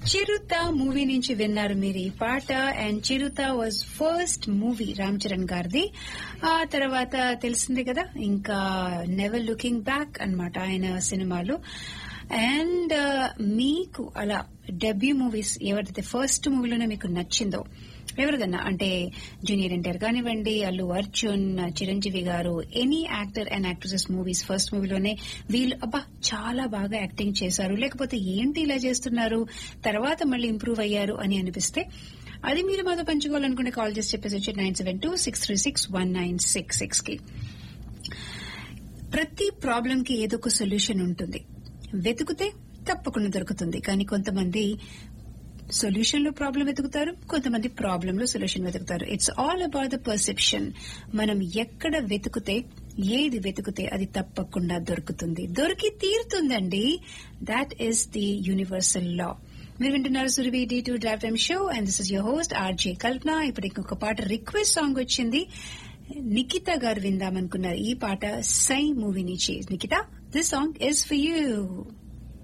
చిరుత movie నుంచి విన్నారు మీరు ఈ పాట and Chirutha was first movie Ram Charan గారిది ఆ తర్వాత తెలిసిందే కదా ఇంకా నెవర్ లుకింగ్ బ్యాక్ అన్నమాట ఆయన సినిమాలు అండ్ మీకు అలా డెబ్యూ మూవీస్ ఎవరైతే ఫస్ట్ మూవీలోనే మీకు నచ్చిందో ఎవరిదన్నా అంటే జూనియర్ ఎన్టీఆర్ కానివ్వండి Allu Arjun Chiranjeevi garu any actor and actresses movies first మూవీలోనే వీళ్ళు అబ్బా చాలా బాగా యాక్టింగ్ చేశారు లేకపోతే ఏంటి ఇలా చేస్తున్నారు తర్వాత మళ్ళీ ఇంప్రూవ్ అయ్యారు అని అనిపిస్తే అది మీరు మాతో పంచుకోవాలనుకుంటే కాల్ చేసి చెప్పేసి వచ్చి nine seven two six three six one nine six six కి ప్రతి ప్రాబ్లం కి ఏదో ఒక సొల్యూషన్ ఉంటుంది వెతుకుతే తప్పకుండా దొరుకుతుంది కానీ కొంతమంది సొల్యూషన్ లో ప్రాబ్లం వెతుకుతారు కొంతమంది ప్రాబ్లం లో సొల్యూషన్ వెతుకుతారు it's all about the perception మనం ఎక్కడ వెతుకుతే ఏది వెతుకుతే అది తప్పకుండా దొరుకుతుంది దొరికి తీరుతుందండి that is the universal law మీరు వింటున్నారు Surabhi D to drive time show and this is your host R J Kalpana ఇప్పుడు ఇంకొక పాట రిక్వెస్ట్ సాంగ్ వచ్చింది నిఖిత గారు విందామనుకున్నారు ఈ పాట సై మూవీ నుంచి Nikhitha this song is for you